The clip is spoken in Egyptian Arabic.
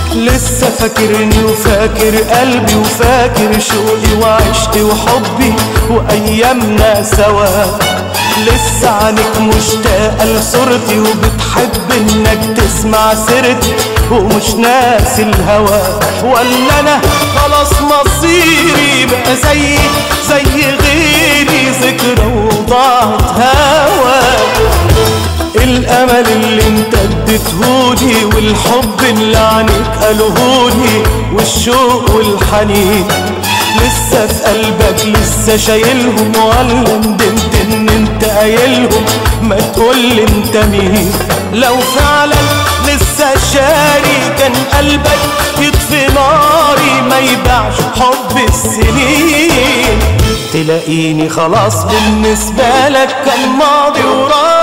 لسه فاكرني وفاكر قلبي وفاكر شوقي وعشقي وحبي وايامنا سوا لسه عنك مشتاقة لصورتي وبتحب انك تسمع سيرتي ومش ناسي الهوى ولا انا خلاص مصيري بقى زي زي غيري ذكرى وضاعت هوا الامل اللي انت اديتهولي والحب اللي عنك قالوهولي والشوق والحنين لسه في قلبك لسه شايلهم ولا ندمت ان انت قايلهم ما تقول انت مين لو فعلا لسه شاري كان قلبك يطفي ناري ما يبيعش حب السنين تلاقيني خلاص بالنسبة لك كان ماضي وراي